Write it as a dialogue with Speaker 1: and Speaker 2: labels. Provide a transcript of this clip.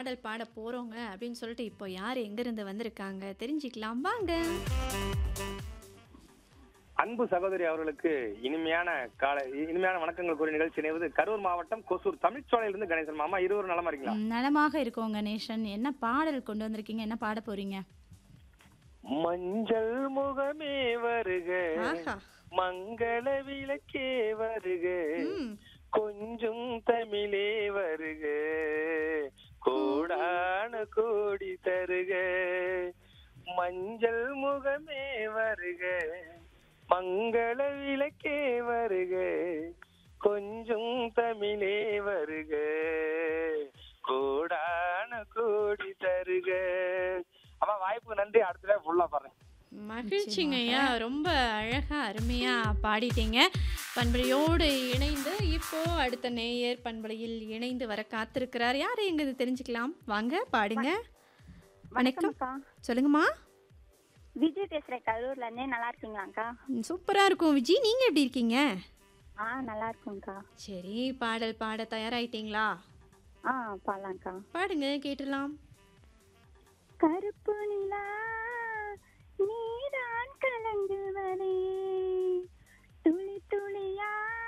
Speaker 1: பாடல் பாட போறோங்க அப்படின்னு சொல்லிட்டு இப்போ யார் எங்கிருந்து வந்திருக்காங்க தெரிஞ்சுக்கலாம் வாங்க
Speaker 2: அன்பு சகோதரி அவர்களுக்கு இனிமையான கால இனிமையான வணக்கங்கள் கூறிய நிகழ்ச்சி இணைவது கரூர் மாவட்டம் கொசூர் தமிழ்ச்சோலையிலிருந்து கணேசன் மாமா இருவரும் நலமா இருக்கீங்களா
Speaker 3: ம், நலமாக இருக்கோம் கணேசன் என்ன பாடல் கொண்டு வந்திருக்கீங்க என்ன பாட போறீங்க
Speaker 2: மஞ்சள் முகமே வருக
Speaker 1: ஆஹா
Speaker 2: மங்கள விளக்கே வருக
Speaker 1: ம்
Speaker 2: கொஞ்சம் தமிழே வருக கோடான கோடி தருக மஞ்சள் முகமே வருக மங்கள விளக்கே வருக கொஞ்சம் தமிழே வருக கோடான கோடி தருக அம்மா வாய்ப்பு நன்றி அடுத்த ஃபுல்லா பாருங்க
Speaker 1: மகிழ்ச்சிங்க ஐயா ரொம்ப அழகா அருமையா பாடிட்டீங்க பண்பலையோடு இணைந்து இப்போ அடுத்த நேயர் பண்பலையில் இணைந்து வர காத்திருக்கிறார் யார் எங்க தெரிஞ்சுக்கலாம் வாங்க பாடுங்க வணக்கம்
Speaker 4: வணக்கம்க்கா
Speaker 1: சொல்லுங்கம்மா
Speaker 4: விஜய் பேசுறேன் கரூர்ல இருந்தே நல்லா இருக்கீங்களாக்கா
Speaker 1: ம், சூப்பரா இருக்கும் விஜி நீங்க எப்படி இருக்கீங்க
Speaker 4: ஆ நல்லா இருக்கும்க்கா
Speaker 1: சரி பாடல் பாட தயாராயிட்டீங்களா
Speaker 4: ஆ பாடலாம்க்கா
Speaker 1: பாடுங்க கேட்டுடலாம்
Speaker 4: கருப்பு நிலா